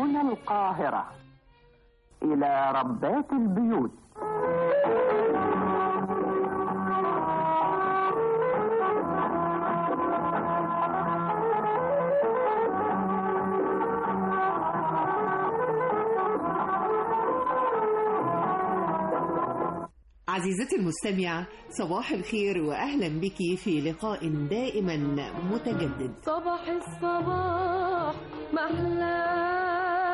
هنا القاهرة إلى ربات البيوت عزيزتي المستمعة صباح الخير وأهلا بك في لقاء دائما متجدد صباح الصباح محلاه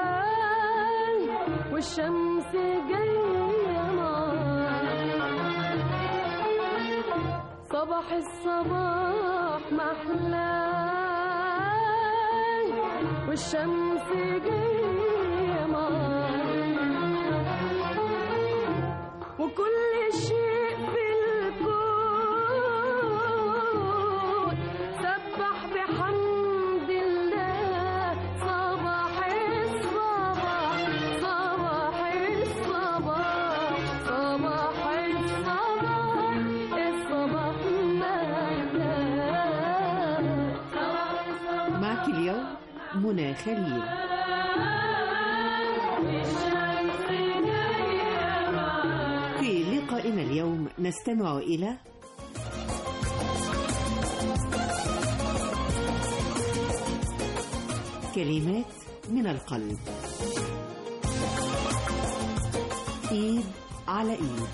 والشمس جاية نار صباح الصباح محلاه والشمس جاية نار وكل شيء في الكون سبح بحمد الله صباح الصباح صباح الصباح صباح الصباح الصباح مهلا معك اليوم منى خليل الشمس جاية معاك في لقائنا اليوم نستمع إلى كلمات من القلب إيد على إيد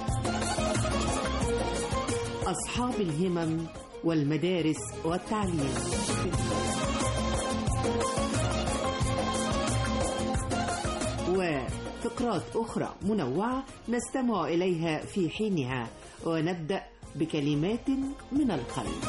أصحاب الهمم والمدارس والتعليم وفقرات أخرى منوعة نستمع إليها في حينها ونبدأ بكلمات من القلب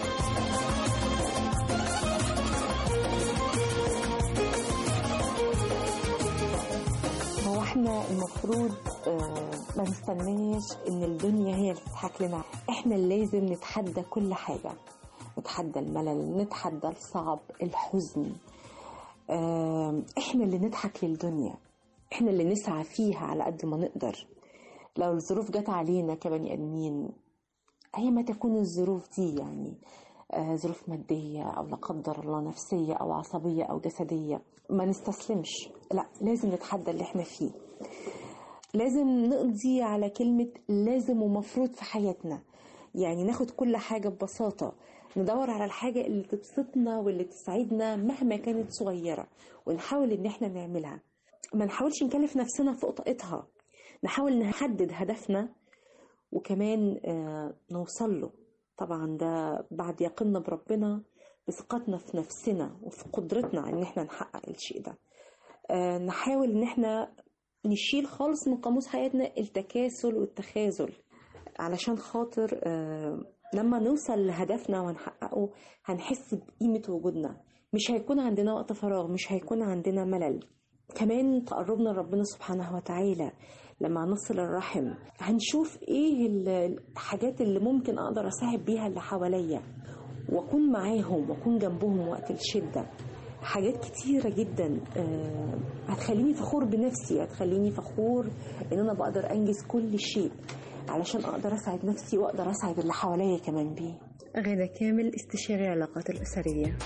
هو احنا المفروض آه، ما نستناش ان الدنيا هي اللي تضحك لنا احنا اللي لازم نتحدى كل حاجة نتحدى الملل نتحدى الصعب الحزن آه، احنا اللي نضحك للدنيا احنا اللي نسعى فيها على قد ما نقدر لو الظروف جت علينا كبني ادمين هي ما تكون الظروف دي يعني آه، ظروف مادية أو لا قدر الله نفسية أو عصبية أو جسدية ما نستسلمش لا لازم نتحدى اللي احنا فيه لازم نقضي على كلمة لازم ومفروض في حياتنا يعني ناخد كل حاجة ببساطة ندور على الحاجة اللي تبسطنا واللي تسعدنا مهما كانت صغيرة ونحاول ان احنا نعملها ما نحاولش نكلف نفسنا فوق طاقتها نحاول نحدد هدفنا وكمان آه، نوصل له طبعا ده بعد يقيننا بربنا بثقتنا في نفسنا وفي قدرتنا ان احنا نحقق الشيء ده آه، نحاول ان احنا نشيل خالص من قاموس حياتنا التكاسل والتخاذل علشان خاطر آه، لما نوصل لهدفنا ونحققه هنحس بقيمة وجودنا مش هيكون عندنا وقت فراغ مش هيكون عندنا ملل كمان تقربنا لربنا سبحانه وتعالى لما نصل الرحم هنشوف ايه ال- الحاجات اللي ممكن اقدر اساعد بيها اللي حواليا واكون معاهم واكون جنبهم وقت الشده حاجات كتيرة جدا آه، هتخليني فخور بنفسي هتخليني فخور ان انا بقدر انجز كل شيء علشان اقدر اسعد نفسي واقدر اسعد اللي حواليا كمان بيه غادة كامل استشاري العلاقات الاسرية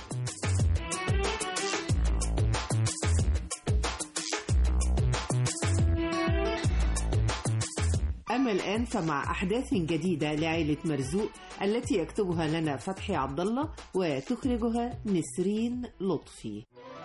أما الآن فمع أحداث جديدة لعائلة مرزوق التي يكتبها لنا فتحي عبد الله وتخرجها نسرين لطفي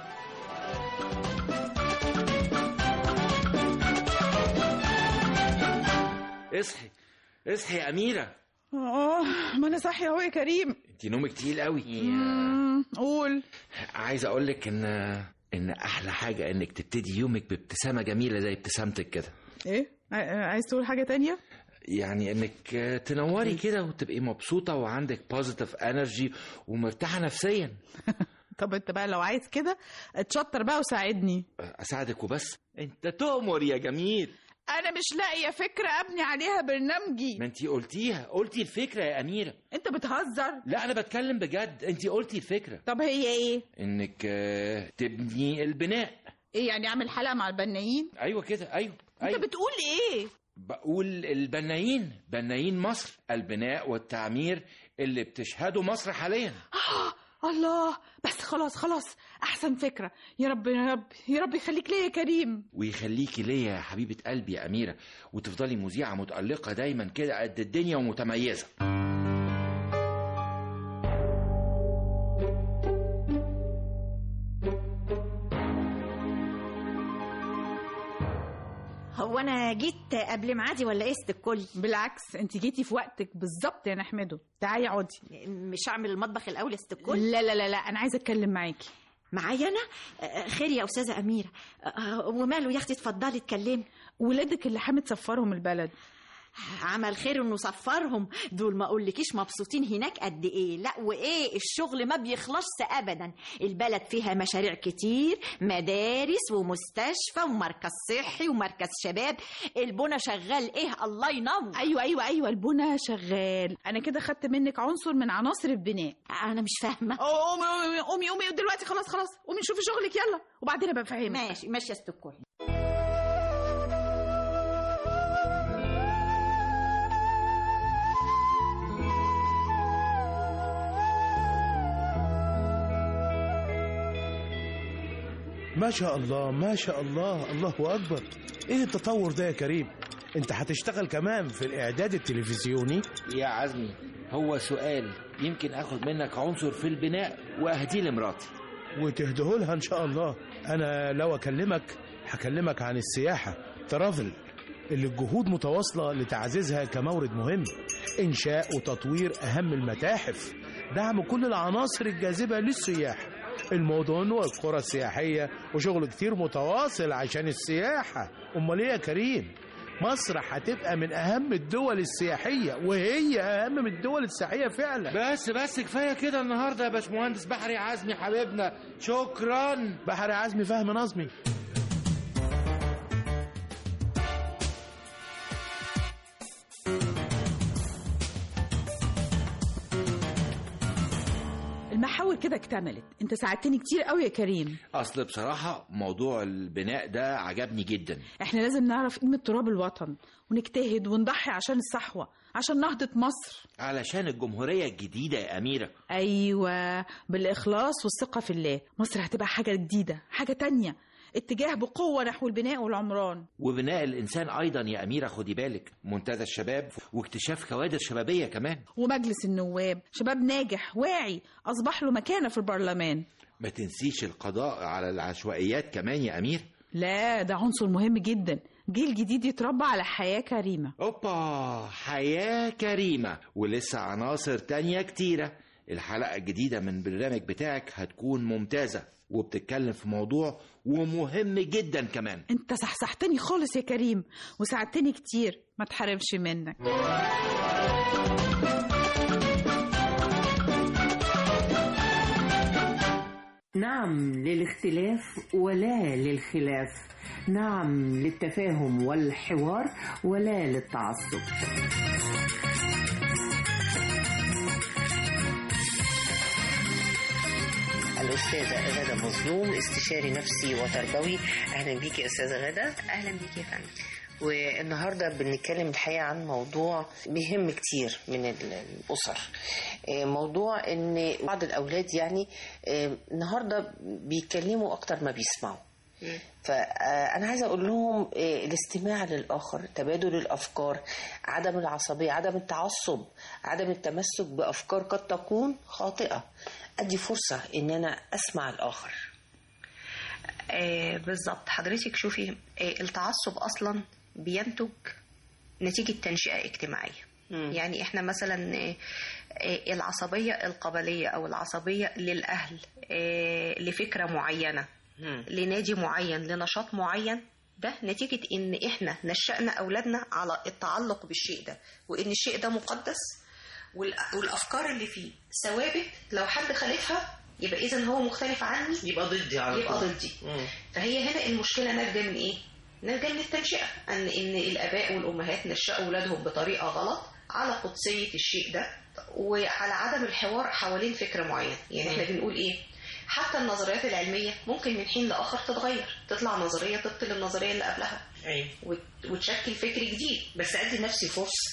اصحي اصحي يا أميرة اه ما انا صاحيه اهو يا كريم انت نومك تقيل قوي مم، قول عايز اقول لك ان ان احلى حاجة انك تبتدي يومك بابتسامة جميلة زي ابتسامتك كده ايه ع- عايز تقول حاجه تانية يعني انك تنوري كده وتبقي مبسوطة وعندك بوزيتيف انرجي ومرتاحة نفسيا طب انت بقى لو عايز كده اتشطر بقى وساعدني اساعدك وبس انت تؤمر يا جميل انا مش لاقيه فكره ابني عليها برنامجي ما انت قلتيها قلتي الفكرة يا أميرة انت بتهزر لا أنا بتكلم بجد انت قلتي الفكرة طب هي ايه انك آه، تبني البناء ايه يعني اعمل حلقه مع البنايين ايوه كده ايوه انت ايوه بتقول ايه بقول البنايين بنايين مصر البناء والتعمير اللي بتشهده مصر حاليا الله بس خلاص خلاص احسن فكره يا رب يا رب يا رب يخليك ليا يا كريم ويخليكي ليا يا حبيبة قلبي يا أميرة وتفضلي مذيعة متألقة دايما كده قد الدنيا ومتميزة هو انا جيت قبل ميعادي ولا قست الكل بالعكس انت جيتي في وقتك بالظبط يا نحمده تعالي اقعدي مش هعمل المطبخ الاول قست الكل لا لا لا لا انا عايزه اتكلم معاكي معايا انا آه، خير يا استاذه اميره آه، وماله يا اختي اتفضلي اتكلمي ولادك اللي حامد سفرهم البلد عمل خير انه سفرهم دول ما اقولكيش مبسوطين هناك قد ايه لا وايه الشغل ما بيخلصش ابدا البلد فيها مشاريع كتير مدارس ومستشفى ومركز صحي ومركز شباب البنا شغال ايه الله ينور ايوه ايوه ايوه البنا شغال انا كده خدت منك عنصر من عناصر البناء انا مش فاهمه قومي قومي قومي قومي دلوقتي خلاص خلاص قومي شوفي شغلك يلا وبعدين ابقى افهمك ماشي ماشي يا ست الكل ما شاء الله ما شاء الله الله أكبر إيه التطور ده يا كريم أنت هتشتغل كمان في الإعداد التلفزيوني يا عزمي هو سؤال يمكن اخد منك عنصر في البناء واهديه لمراتي وتهدهولها إن شاء الله أنا لو أكلمك هكلمك عن السياحة ترافل اللي الجهود متواصلة لتعزيزها كمورد مهم إنشاء وتطوير أهم المتاحف دعم كل العناصر الجاذبة للسياح المدن والقرى السياحية وشغل كتير متواصل عشان السياحة أمال إيه يا كريم مصر هتبقى من أهم الدول السياحية وهي أهم من الدول السياحية فعلا بس بس كفايه كده النهارده يا باشمهندس بحري عزمي حبيبنا شكرا بحر عزمي فهم نظمي المحاور كده اكتملت انت ساعدتني كتير قوي يا كريم اصل بصراحه موضوع البناء ده عجبني جدا احنا لازم نعرف قيمة تراب الوطن ونجتهد ونضحي عشان الصحوة عشان نهضة مصر علشان الجمهوريه الجديده يا اميره ايوه بالاخلاص والثقة في الله مصر هتبقى حاجة جديدة حاجة تانية اتجاه بقوة نحو البناء والعمران وبناء الانسان ايضا يا اميره خدي بالك منتدى الشباب واكتشاف كوادر شبابيه كمان ومجلس النواب شباب ناجح واعي أصبح له مكانة في البرلمان ما تنسيش القضاء على العشوائيات كمان يا امير لا ده عنصر مهم جدا جيل جديد يتربى على حياة كريمة اوبا حياه كريمه ولسه عناصر تانية كتيره الحلقه الجديده من البرنامج بتاعك هتكون ممتازه وبتتكلم في موضوع ومهم جدا كمان انت صحصحتني خالص يا كريم وساعدتني كتير ما تحرمش منك نعم للاختلاف ولا للخلاف نعم للتفاهم والحوار ولا للتعصب الأستاذة غادة مظلوم استشاري نفسي وتربوي أهلا بيكي يا أستاذة غادة اهلا بيك يا فندم والنهاردة بنتكلم الحقيقة عن موضوع بيهم كتير من ال- الأسر آه، موضوع إن بعض الأولاد يعني آه، النهاردة بيتكلموا أكتر ما بيسمعوا فأنا عايزة أقول لهم آه، الاستماع للآخر تبادل الأفكار عدم العصبية عدم التعصب عدم التمسك بأفكار قد تكون خاطئة أدي فرصة إن أنا أسمع الآخر آه بالظبط حضرتك شوفي آه التعصب اصلا بينتج نتيجه تنشئه اجتماعيه مم. يعني احنا مثلا آه، آه، العصبيه القبليه او العصبيه للاهل آه، لفكره معينه مم. لنادي معين لنشاط معين ده نتيجة إن إحنا نشأنا أولادنا على التعلق بالشيء ده وإن الشيء ده مقدس والأ- والأفكار اللي فيه ثوابت لو حد خالفها يبقى إذا هو مختلف عني يبقى ضدي على يبقى طول. ضدي مم. فهي هنا المشكلة ناتجة من إيه؟ ناتجة من التنشئة أن إن الآباء والأمهات نشأوا أولادهم بطريقة غلط على قدسية الشيء ده وعلى عدم الحوار حوالين فكرة معينة يعني إحنا بنقول إيه؟ حتى النظريات العلمية ممكن من حين لآخر تتغير تطلع نظرية تبطل النظرية اللي قبلها أيوة. وت- وتشكل فكر جديد بس أدي نفسي فرصة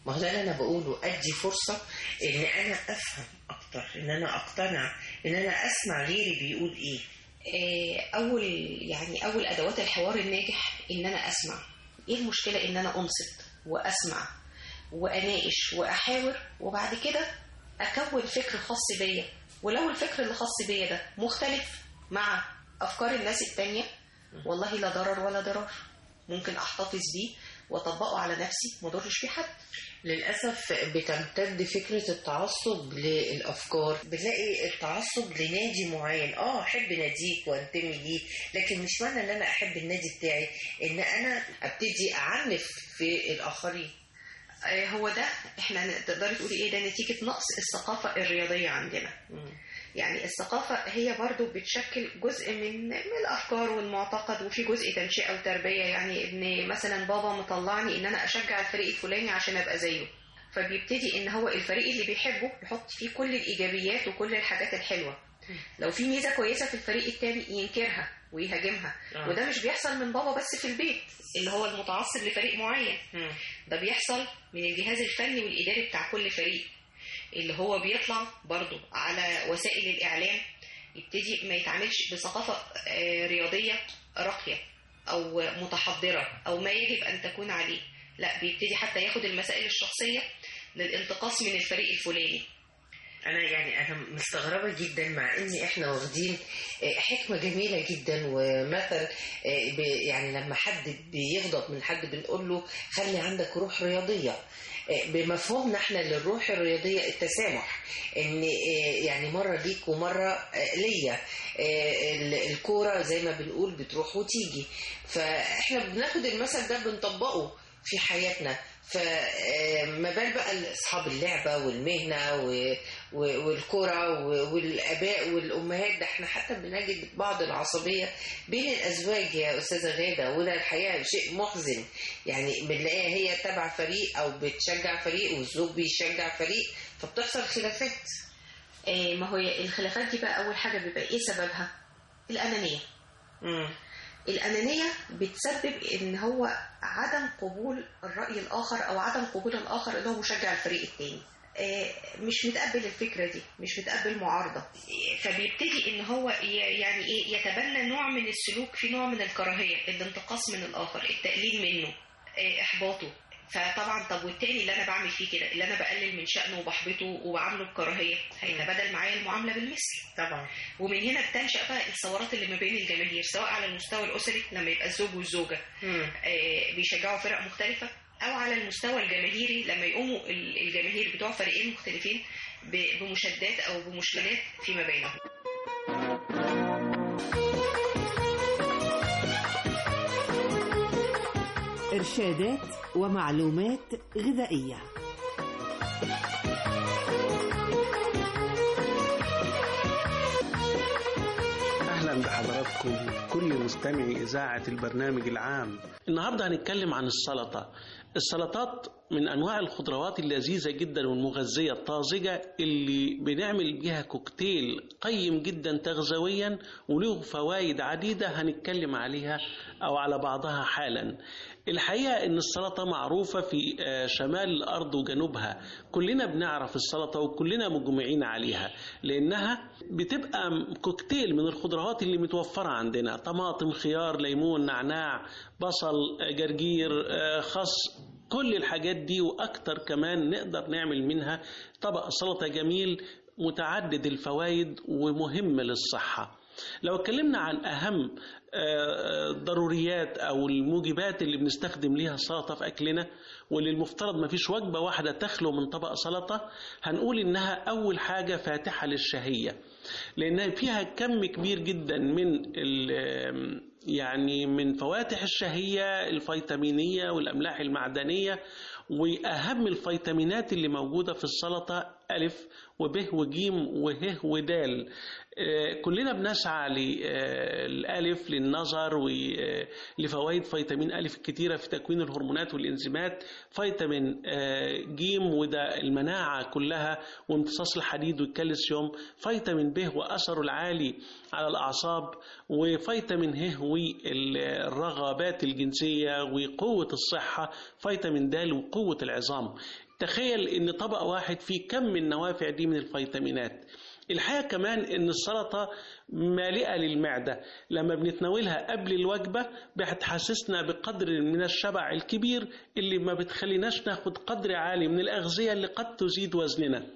ما هو ده اللي انا بقوله ادي فرصه ان انا افهم اكتر ان انا اقتنع ان انا اسمع غيري بيقول ايه آه، اول يعني اول ادوات الحوار الناجح ان انا اسمع ايه المشكله ان انا انصت واسمع واناقش واحاور وبعد كده اكون فكر خاص بيا ولو الفكر اللي خاص بيا ده مختلف مع افكار الناس التانية والله لا ضرر ولا ضرار ممكن احتفظ بيه واطبقه على نفسي ما اضرش بيه حد للأسف بتمتد فكرة التعصب للأفكار بتلاقي التعصب لنادي معين اه أحب ناديك وانتمي ليه لكن مش معنى ان انا أحب النادي بتاعي ان انا ابتدي أعنف في الآخرين آه، هو ده احنا تقدري تقولي ايه ده نتيجة نقص الثقافة الرياضية عندنا يعني الثقافة هي برضو بتشكل جزء من من الأفكار والمعتقد وفي جزء تنشئة وتربية يعني إن مثلا بابا مطلعني إن أنا أشجع الفريق الفلاني عشان أبقى زيه فبيبتدي إن هو الفريق اللي بيحبه يحط فيه كل الإيجابيات وكل الحاجات الحلوة لو في ميزة كويسة في الفريق التاني ينكرها ويهاجمها آه. وده مش بيحصل من بابا بس في البيت اللي هو المتعصب لفريق معين ده بيحصل من الجهاز الفني والإداري بتاع كل فريق اللي هو بيطلع برضو على وسائل الإعلام يبتدي ما يتعاملش بثقافة آه، رياضية راقية أو متحضرة أو ما يجب أن تكون عليه لا بيبتدي حتى ياخد المسائل الشخصية للانتقاص من الفريق الفلاني انا يعني انا مستغربه جدا مع ان احنا واخدين آه، حكمه جميله جدا ومثل آه، ب- يعني لما حد بيغضب من حد بنقول له خلي عندك روح رياضيه آه، بمفهومنا احنا للروح الرياضيه التسامح ان آه، يعني مره ليك ومره آه، ليا آه، ال- الكوره زي ما بنقول بتروح وتيجي فاحنا بناخد المثل ده بنطبقه في حياتنا فما بال بقى اصحاب اللعبه والمهنه و- و- والكره و- والاباء والامهات ده احنا حتى بنجد بعض العصبيه بين الازواج يا استاذه غاده وده الحقيقه شيء محزن يعني بنلاقيها هي تبع فريق او بتشجع فريق والزوج بيشجع فريق فبتحصل خلافات آه، ما هي الخلافات دي بقى أول حاجة بيبقى إيه سببها؟ الأنانية الأنانية بتسبب إن هو عدم قبول الرأي الآخر أو عدم قبول الآخر اللي هو مشجع الفريق التاني آه، مش متقبل الفكرة دي مش متقبل معارضة آه، فبيبتدي إن هو ي- يعني إيه يتبنى نوع من السلوك في نوع من الكراهية الانتقاص من الآخر التقليل منه آه، إحباطه فطبعا طب والتاني اللي انا بعمل فيه كده اللي انا بقلل من شأنه وبحبطه وبعامله بكراهيه هيتبادل معايا المعامله بالمثل طبعا ومن هنا بتنشأ بقى الثورات اللي ما بين الجماهير سواء على المستوى الأسري لما يبقى الزوج والزوجة آه، بيشجعوا فرق مختلفة أو على المستوى الجماهيري لما يقوموا ال- الجماهير بتوع فريقين مختلفين ب- بمشادات أو بمشكلات فيما بينهم إرشادات ومعلومات غذائية أهلا بحضراتكم كل مستمعي إذاعة البرنامج العام النهاردة هنتكلم عن السلطة السلطات من أنواع الخضروات اللذيذة جدا والمغذية الطازجة اللي بنعمل بيها كوكتيل قيم جدا تغذويا وله فوائد عديدة هنتكلم عليها أو على بعضها حالا الحقيقة إن السلطة معروفة في آه، شمال الأرض وجنوبها كلنا بنعرف السلطة وكلنا مجمعين عليها لأنها بتبقى كوكتيل من الخضروات اللي متوفرة عندنا طماطم خيار ليمون نعناع بصل آه، جرجير آه، خس كل الحاجات دي وأكتر كمان نقدر نعمل منها طبق سلطة جميل متعدد الفوائد ومهم للصحة لو اتكلمنا عن أهم آه، ضروريات أو الموجبات اللي بنستخدم ليها السلطة في أكلنا واللي المفترض ما فيش وجبة واحدة تخلو من طبق سلطة هنقول إنها أول حاجة فاتحة للشهية لأنها فيها كم كبير جدا من ال- يعني من فواتح الشهية الفيتامينية والأملاح المعدنية وأهم الفيتامينات اللي موجودة في السلطة ألف وب وجيم وه ودال آه، كلنا بنسعى للألف للنظر ولفوائد فيتامين ألف الكتيرة في تكوين الهرمونات والإنزيمات فيتامين آه، جيم وده المناعة كلها وامتصاص الحديد والكالسيوم فيتامين ب وأثره العالي على الأعصاب وفيتامين ه والرغبات الجنسية وقوة الصحة فيتامين د وقوة العظام تخيل ان طبق واحد فيه كم من النوافع دي من الفيتامينات الحقيقة كمان ان السلطة مالئة للمعدة لما بنتناولها قبل الوجبة بتحسسنا بقدر من الشبع الكبير اللي ما بتخليناش ناخد قدر عالي من الأغذية اللي قد تزيد وزننا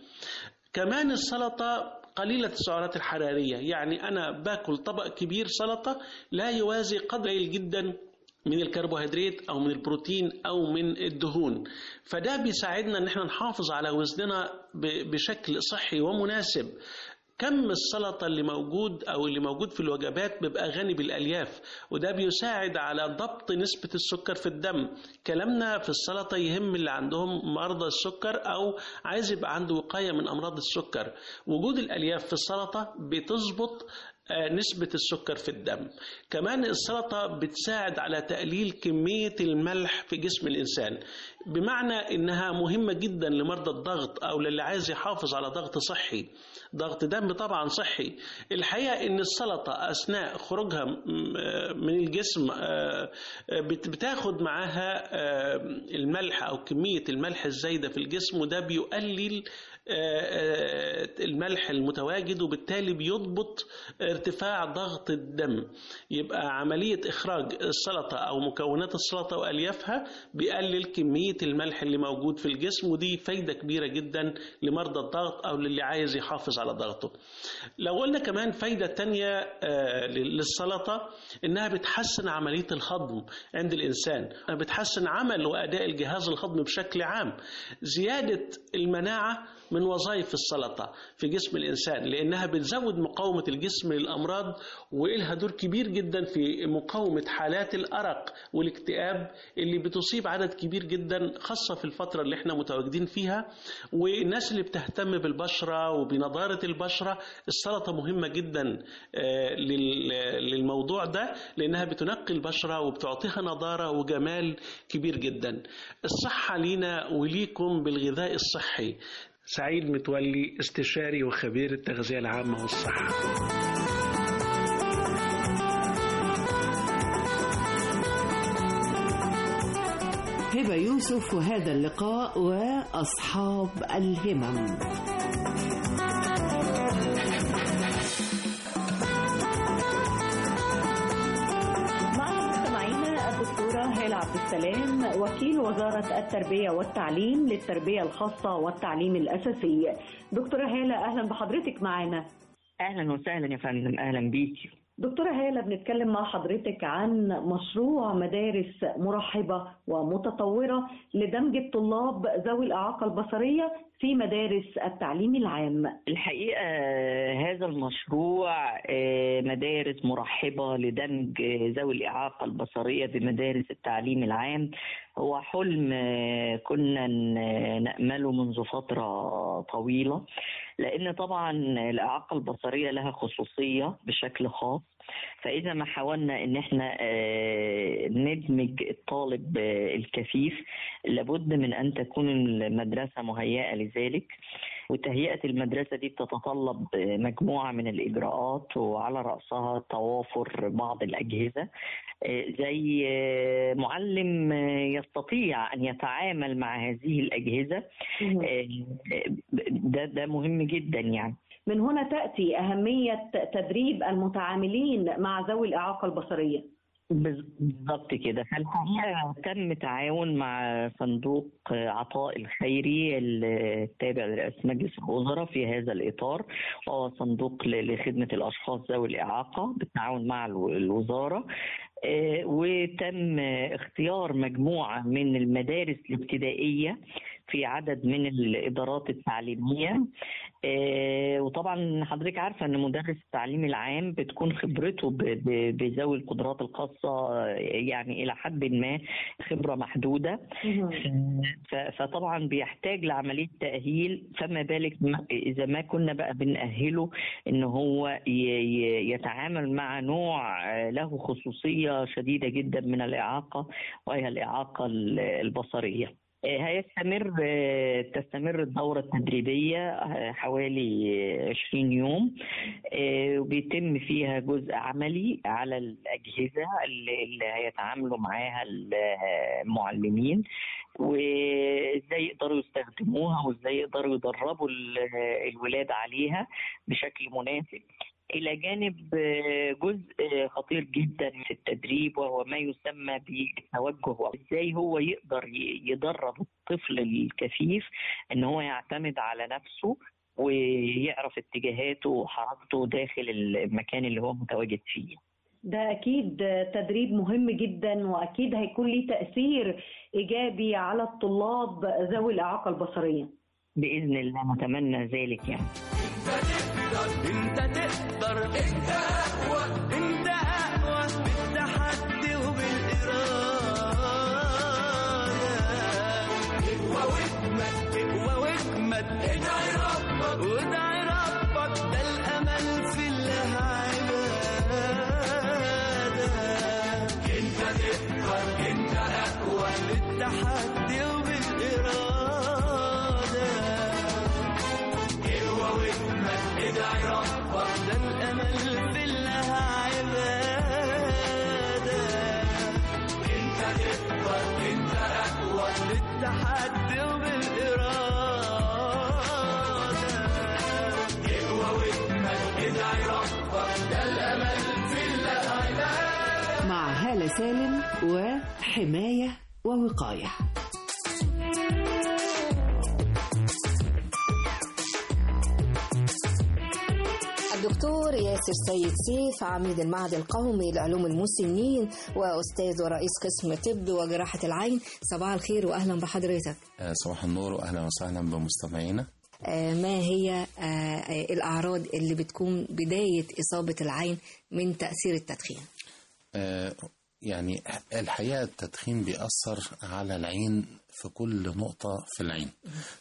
كمان السلطة قليلة السعرات الحرارية يعني أنا باكل طبق كبير سلطة لا يوازي قدر قليل جدا من الكربوهيدرات او من البروتين او من الدهون فده بيساعدنا ان احنا نحافظ على وزننا ب- بشكل صحي ومناسب كم السلطة اللي موجود أو اللي موجود في الوجبات بيبقى غني بالألياف وده بيساعد على ضبط نسبة السكر في الدم كلامنا في السلطة يهم اللي عندهم مرضى السكر أو عايز يبقى عنده وقاية من أمراض السكر وجود الألياف في السلطة بتظبط آه، نسبة السكر في الدم كمان السلطة بتساعد على تقليل كمية الملح في جسم الإنسان بمعنى إنها مهمة جدا لمرضى الضغط أو للي عايز يحافظ على ضغط صحي ضغط دم طبعا صحي الحقيقة إن السلطة أثناء خروجها م- آه، من الجسم آه، آه، بت- بتاخد معاها آه، الملح أو كمية الملح الزايدة في الجسم وده بيقلل آه، آه، الملح المتواجد وبالتالي بيضبط ارتفاع ضغط الدم يبقى عملية إخراج السلطة أو مكونات السلطة وأليافها بيقلل كمية الملح اللي موجود في الجسم ودي فايدة كبيرة جدا لمرضى الضغط أو للي عايز يحافظ على ضغطه لو قلنا كمان فايدة تانية آه، للسلطة إنها بتحسن عملية الهضم عند الإنسان بتحسن عمل وأداء الجهاز الهضمي بشكل عام زيادة المناعة من وظائف السلطة في جسم الإنسان لأنها بتزود مقاومة الجسم للأمراض وإلها دور كبير جدا في مقاومة حالات الأرق والاكتئاب اللي بتصيب عدد كبير جدا خاصة في الفترة اللي احنا متواجدين فيها والناس اللي بتهتم بالبشرة وبنضارة البشرة السلطة مهمة جدا آه، لل- للموضوع ده لأنها بتنقي البشرة وبتعطيها نضارة وجمال كبير جدا الصحة لينا وليكم بالغذاء الصحي سعيد متولي استشاري وخبير التغذية العامة والصحة هبة يوسف وهذا اللقاء وأصحاب الهمم معنا مستمعينا الدكتورة هالة عبد السلام وكيل وزارة التربية والتعليم للتربية الخاصة والتعليم الأساسي دكتورة هالة أهلا بحضرتك معنا اهلا وسهلا يا فندم اهلا بيكي دكتورة هالة بنتكلم مع حضرتك عن مشروع مدارس مرحبة ومتطورة لدمج الطلاب ذوي الإعاقة البصرية في مدارس التعليم العام الحقيقه هذا المشروع آه، مدارس مرحبه لدمج ذوي الاعاقه البصريه بمدارس التعليم العام هو حلم آه، كنا ن- نامله منذ فتره طويله لان طبعا الاعاقه البصريه لها خصوصيه بشكل خاص فاذا ما حاولنا ان احنا آه، ندمج الطالب آه، الكفيف لابد من ان تكون المدرسه مهيئه لذلك وتهيئه المدرسه دي بتتطلب آه، مجموعه من الاجراءات وعلى راسها توافر بعض الاجهزه آه، زي آه، معلم آه، يستطيع ان يتعامل مع هذه الاجهزه آه، ده ده مهم جدا يعني من هنا تأتي أهمية تدريب المتعاملين مع ذوي الإعاقة البصرية بالضبط كده فالحقيقه تم تعاون مع صندوق عطاء الخيري التابع لرئاسه مجلس الوزراء في هذا الاطار وهو صندوق ل- لخدمه الاشخاص ذوي الاعاقه بالتعاون مع الو- الوزاره آه، وتم اختيار مجموعه من المدارس الابتدائيه في عدد من الادارات التعليميه آه، وطبعا حضرتك عارفه ان مدرس التعليم العام بتكون خبرته ب- ب- بذوي القدرات الخاصه آه، يعني الى حد ما خبره محدوده ف- فطبعا بيحتاج لعمليه تاهيل فما بالك ما- اذا ما كنا بقى بنأهله ان هو ي- ي- يتعامل مع نوع آه، له خصوصيه شديده جدا من الاعاقه وهي الاعاقه ال- البصريه آه، هيستمر آه، تستمر الدورة التدريبية آه، حوالي آه، 20 يوم آه، وبيتم فيها جزء عملي على الأجهزة اللي اللي هيتعاملوا معاها المعلمين وازاي يقدروا يستخدموها وازاي يقدروا يدربوا ال- الولاد عليها بشكل مناسب إلى جانب آه، جزء آه، خطير جدا في التدريب وهو ما يسمى بالتوجه ازاي هو يقدر ي- يدرب الطفل الكفيف ان هو يعتمد على نفسه ويعرف اتجاهاته وحركته داخل المكان اللي هو متواجد فيه ده أكيد تدريب مهم جدا وأكيد هيكون ليه تأثير إيجابي على الطلاب ذوي الإعاقة البصرية بإذن الله نتمنى ذلك يعني انت تقدر انت اقوى انت اقوى بالتحدي وبالاراده اقوى واجمد اقوى واجمد ادعي ربك وادعي ربك ده الامل في الله عباده انت تقدر انت اقوى بالتحدي وبالاراده اقوى واجمد ادعي ربك ده الامل في الله عباده انت تقدر انت اقوى بالتحدي وبالاراده اقوى واجمد ادعي ربك ده الامل في الله عباده مع هالة سالم وحماية ووقاية الدكتور ياسر سيد سيف عميد المعهد القومي لعلوم المسنين وأستاذ ورئيس قسم طب وجراحة العين صباح الخير وأهلا بحضرتك آه، صباح النور واهلا وسهلا بمستمعينا آه، ما هي آه، آه، الأعراض اللي بتكون بداية إصابة العين من تأثير التدخين آه، يعني الحقيقه التدخين بيأثر على العين في كل نقطة في العين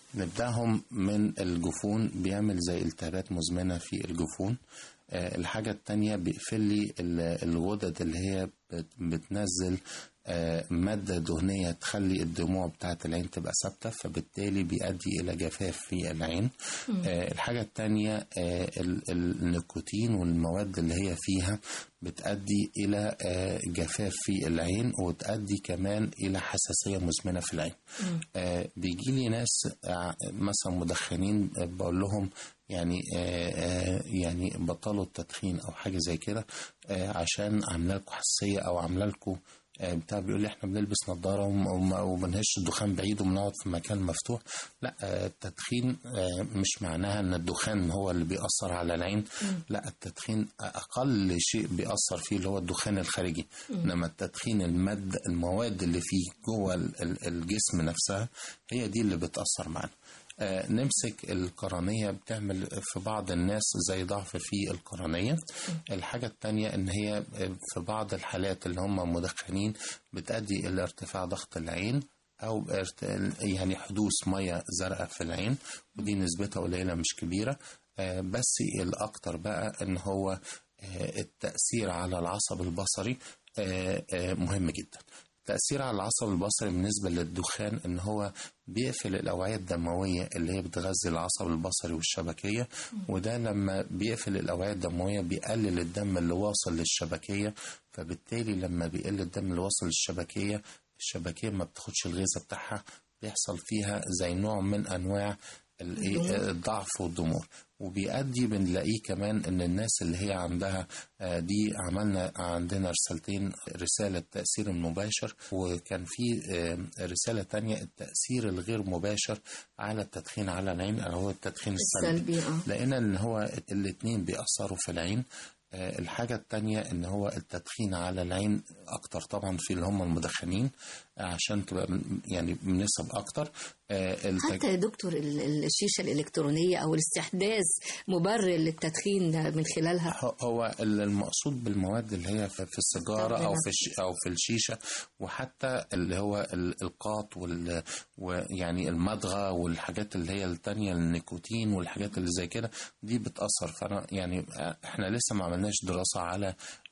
نبدأهم من الجفون بيعمل زي التهابات مزمنة في الجفون آه، الحاجة التانية بيقفل لي ال- الغدد اللي هي بت- بتنزل آه، مادة دهنية تخلي الدموع بتاعة العين تبقى ثابتة فبالتالي بيؤدي إلى جفاف في العين مم. آه، الحاجة التانية آه، ال- ال- النيكوتين والمواد اللي هي فيها بتؤدي إلى آه، جفاف في العين وتؤدي كمان إلى حساسية مزمنة في العين آه، بيجي لي ناس آه، مثلا مدخنين آه، بقول لهم يعني آه، آه، يعني بطلوا التدخين او حاجه زي كده آه، عشان عامله لكم حساسيه او عامله لكم آه، بتاع بيقول لي احنا بنلبس نظاره وما- وما وبنهش الدخان بعيد وبنقعد في مكان مفتوح لا آه، التدخين آه، مش معناها ان الدخان هو اللي بيأثر على العين لا التدخين اقل شيء بيأثر فيه اللي هو الدخان الخارجي مم. انما التدخين الماد المواد اللي فيه جوه ال- ال- الجسم نفسها هي دي اللي بتأثر معانا آه، نمسك القرنية بتعمل في بعض الناس زي ضعف في القرنية الحاجة التانية ان هي في بعض الحالات اللي هم مدخنين بتؤدي الى ارتفاع ضغط العين او ارت- يعني حدوث مية زرقاء في العين ودي نسبتها قليلة مش كبيرة آه، بس الاكتر بقى ان هو آه، التأثير على العصب البصري آه، آه، مهم جدا التأثير على العصب البصري بالنسبة للدخان إن هو بيقفل الأوعية الدموية اللي هي بتغذي العصب البصري والشبكية وده لما بيقفل الأوعية الدموية بيقلل الدم اللي واصل للشبكية فبالتالي لما بيقل الدم اللي واصل للشبكية الشبكية ما بتاخدش الغذاء بتاعها بيحصل فيها زي نوع من أنواع الإيه؟ الضمور. الضعف والضمور وبيؤدي بنلاقيه كمان ان الناس اللي هي عندها آه، دي عملنا عندنا رسالتين رسالة التأثير المباشر وكان في آه، رسالة تانية التأثير الغير مباشر على التدخين على العين أو هو التدخين السلبي السلبي اه لقينا ان هو الاتنين بيأثروا في العين آه، الحاجة التانية ان هو التدخين على العين اكتر طبعا في اللي هم المدخنين آه، عشان تبقى من- يعني بنسب اكتر آه، التج- حتى يا دكتور ال- ال- الشيشة الإلكترونية أو الاستحداث مبرر للتدخين من خلالها هو- هو ال- المقصود بالمواد اللي هي في في السيجاره او في الش- او في الشيشه وحتى اللي هو ال- القاط وال ويعني المضغه والحاجات اللي هي التانية النيكوتين والحاجات اللي زي كده دي بتاثر فانا يعني احنا لسه ما عملناش دراسه على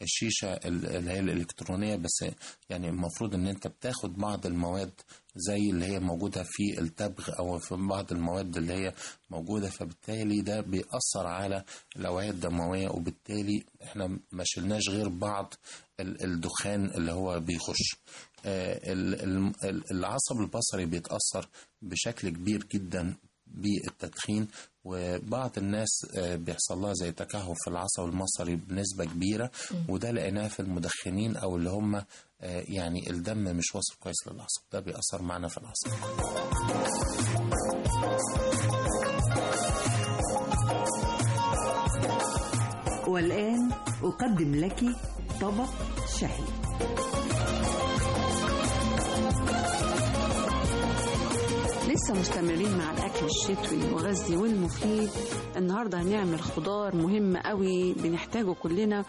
الشيشه ال- اللي هي الالكترونيه بس يعني المفروض ان انت بتاخد بعض المواد زي اللي هي موجوده في التبغ او في بعض المواد اللي هي موجوده فبالتالي ده بيأثر على الاوعيه الدمويه وبالتالي احنا ما شلناش غير بعض ال- الدخان اللي هو بيخش آه، ال- ال- ال- العصب البصري بيتأثر بشكل كبير جدا بالتدخين وبعض الناس آه، بيحصل لها زي تكهف في العصب البصري بنسبة كبيرة وده لقيناه في المدخنين أو اللي هم آه، يعني الدم مش واصل كويس للعصب ده بيأثر معنا في العصب والآن أقدم لك طبق شهي لسه مستمرين مع الأكل الشتوي المغذي والمفيد النهاردة هنعمل خضار مهم قوي بنحتاجه كلنا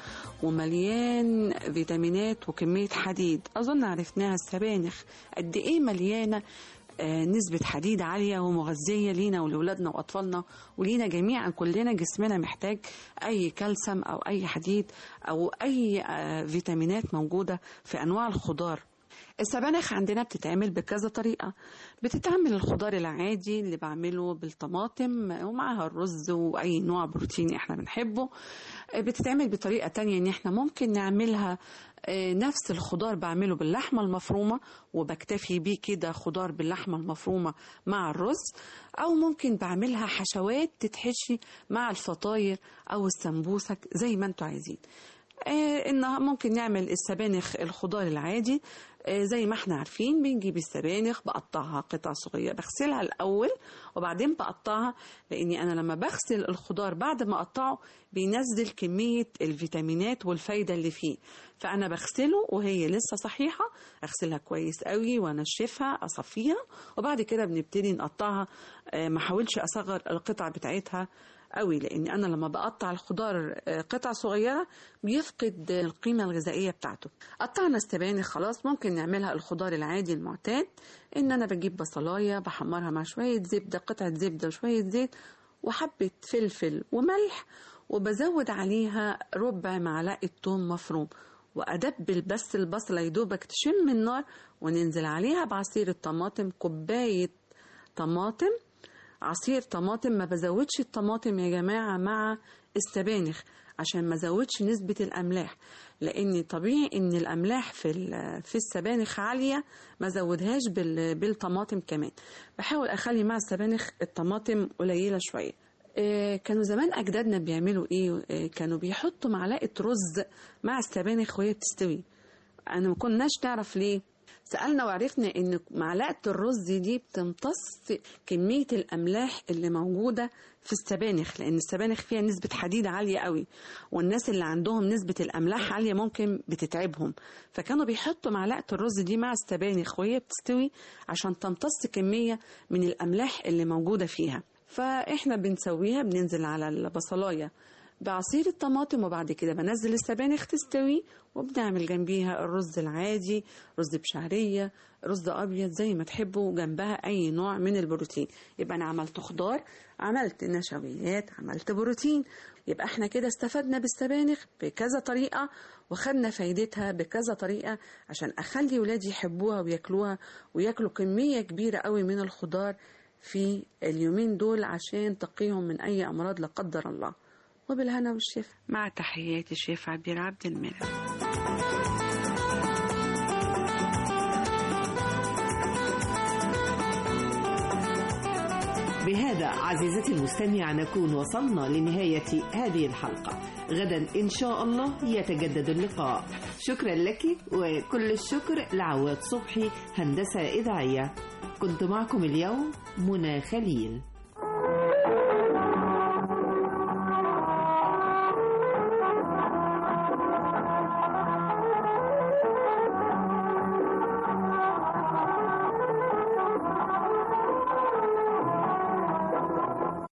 ومليان فيتامينات وكمية حديد أظن عرفناها السبانخ قد إيه مليانة آه، نسبة حديد عالية ومغذية لينا ولولادنا وأطفالنا ولينا جميعا كلنا جسمنا محتاج أي كالسيوم أو أي حديد أو أي آه، فيتامينات موجودة في أنواع الخضار السبانخ عندنا بتتعمل بكذا طريقة بتتعمل الخضار العادي اللي بعمله بالطماطم ومعها الرز وأي نوع بروتين احنا بنحبه بتتعمل بطريقة تانية ان احنا ممكن نعملها آه، نفس الخضار بعمله باللحمة المفرومة وبكتفي بيه كده خضار باللحمة المفرومة مع الرز أو ممكن بعملها حشوات تتحشي مع الفطاير أو السمبوسك زي ما انتوا عايزين آه، إنها ممكن نعمل السبانخ الخضار العادي آه، زي ما احنا عارفين بنجيب السبانخ بقطعها قطع صغيرة بغسلها الأول وبعدين بقطعها لأني أنا لما بغسل الخضار بعد ما أقطعه بينزل كمية الفيتامينات والفايدة اللي فيه فأنا بغسله وهي لسه صحيحة أغسلها كويس قوي وأنشفها أصفيها وبعد كده بنبتدي نقطعها آه، ما حاولش أصغر القطع بتاعتها قوي لان انا لما بقطع الخضار آه، قطع صغيره بيفقد القيمه الغذائيه بتاعته قطعنا السبانخ خلاص ممكن نعملها الخضار العادي المعتاد ان انا بجيب بصلايه بحمرها مع شويه زبده قطعه زبده وشويه زيت وحبه فلفل وملح وبزود عليها ربع معلقه توم مفروم وادبل بس البصله يدوبك تشم النار وننزل عليها بعصير الطماطم كوبايه طماطم عصير طماطم ما بزودش الطماطم يا جماعة مع السبانخ عشان ما زودش نسبة الأملاح لأن طبيعي إن الأملاح في ال- في السبانخ عالية ما زودهاش بال- بالطماطم كمان بحاول أخلي مع السبانخ الطماطم قليلة شوية آه، كانوا زمان أجدادنا بيعملوا إيه آه، كانوا بيحطوا معلقة رز مع السبانخ وهي بتستوي أنا ما كناش نعرف ليه سألنا وعرفنا إن معلقة الرز دي بتمتص كمية الأملاح اللي موجودة في السبانخ لأن السبانخ فيها نسبة حديد عالية قوي والناس اللي عندهم نسبة الأملاح عالية ممكن بتتعبهم فكانوا بيحطوا معلقة الرز دي مع السبانخ وهي بتستوي عشان تمتص كمية من الأملاح اللي موجودة فيها فإحنا بنسويها بننزل على البصلاية بعصير الطماطم وبعد كده بنزل السبانخ تستوي وبنعمل جنبيها الرز العادي رز بشعرية رز أبيض زي ما تحبوا جنبها أي نوع من البروتين يبقى أنا عملت خضار عملت نشويات عملت بروتين يبقى احنا كده استفدنا بالسبانخ بكذا طريقة وخدنا فايدتها بكذا طريقة عشان أخلي ولادي يحبوها وياكلوها وياكلوا كمية كبيرة قوي من الخضار في اليومين دول عشان تقيهم من أي أمراض لا قدر الله وبالهنا والشفا مع تحياتي شيف عبير عبد المنعم بهذا عزيزتي المستمع نكون وصلنا لنهاية هذه الحلقة غدا إن شاء الله يتجدد اللقاء شكرا لك وكل الشكر لعواد صبحي هندسة إذاعية كنت معكم اليوم منى خليل